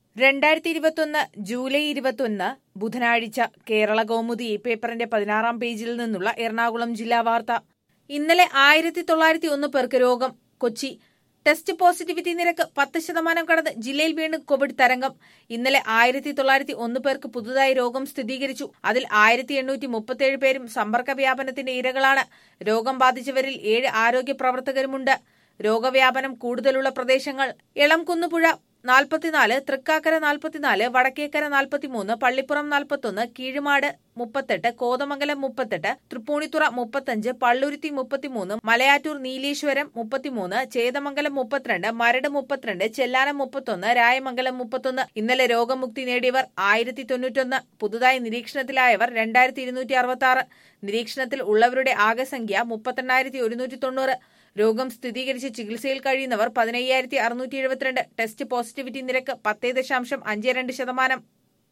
രണ്ടായിരത്തി ഇരുപത്തൊന്ന് ജൂലൈ ഇരുപത്തൊന്ന് ബുധനാഴ്ച കേരള കൗമുദി ഈ പേപ്പറിന്റെ പതിനാറാം പേജിൽ നിന്നുള്ള എറണാകുളം ജില്ലാ വാർത്ത ഇന്നലെ ആയിരത്തി തൊള്ളായിരത്തി ഒന്ന് പേർക്ക് രോഗം കൊച്ചി ടെസ്റ്റ് പോസിറ്റിവിറ്റി നിരക്ക് പത്ത് ശതമാനം കടന്ന് ജില്ലയിൽ വീണ്ടും കോവിഡ് തരംഗം ഇന്നലെ ആയിരത്തി തൊള്ളായിരത്തി ഒന്ന് പേർക്ക് പുതുതായി രോഗം സ്ഥിരീകരിച്ചു അതിൽ ആയിരത്തി എണ്ണൂറ്റി മുപ്പത്തിയേഴ് പേരും സമ്പർക്ക വ്യാപനത്തിന്റെ ഇരകളാണ് രോഗം ബാധിച്ചവരിൽ ഏഴ് ആരോഗ്യ പ്രവർത്തകരുമുണ്ട് രോഗവ്യാപനം കൂടുതലുള്ള പ്രദേശങ്ങൾ എളംകുന്നുപുഴ നാൽപ്പത്തിനാല് തൃക്കാക്കര നാൽപ്പത്തിനാല് വടക്കേക്കര നാൽപ്പത്തിമൂന്ന് പള്ളിപ്പുറം നാൽപ്പത്തൊന്ന് കീഴുമാട് മുപ്പത്തെട്ട് കോതമംഗലം മുപ്പത്തെട്ട് തൃപ്പൂണിത്തുറ മുപ്പത്തഞ്ച് പള്ളുരുത്തി മുപ്പത്തിമൂന്ന് മലയാറ്റൂർ നീലേശ്വരം മുപ്പത്തിമൂന്ന് ചേതമംഗലം മുപ്പത്തിരണ്ട് മരട് മുപ്പത്തിരണ്ട് ചെല്ലാനം മുപ്പത്തൊന്ന് രായമംഗലം മുപ്പത്തൊന്ന് ഇന്നലെ രോഗമുക്തി നേടിയവർ ആയിരത്തി തൊണ്ണൂറ്റൊന്ന് പുതുതായി നിരീക്ഷണത്തിലായവർ രണ്ടായിരത്തി ഇരുന്നൂറ്റി അറുപത്തി ആറ് നിരീക്ഷണത്തിൽ ഉള്ളവരുടെ ആകെ സംഖ്യ മുപ്പത്തെണ്ണായിരത്തി ഒരുന്നൂറ്റി തൊണ്ണൂറ് രോഗം സ്ഥിരീകരിച്ച് ചികിത്സയിൽ കഴിയുന്നവർ പതിനയ്യായിരത്തി അറുന്നൂറ്റി എഴുപത്തിരണ്ട് ടെസ്റ്റ് പോസിറ്റിവിറ്റി നിരക്ക് പത്തേ ദശാംശം അഞ്ച് രണ്ട് ശതമാനം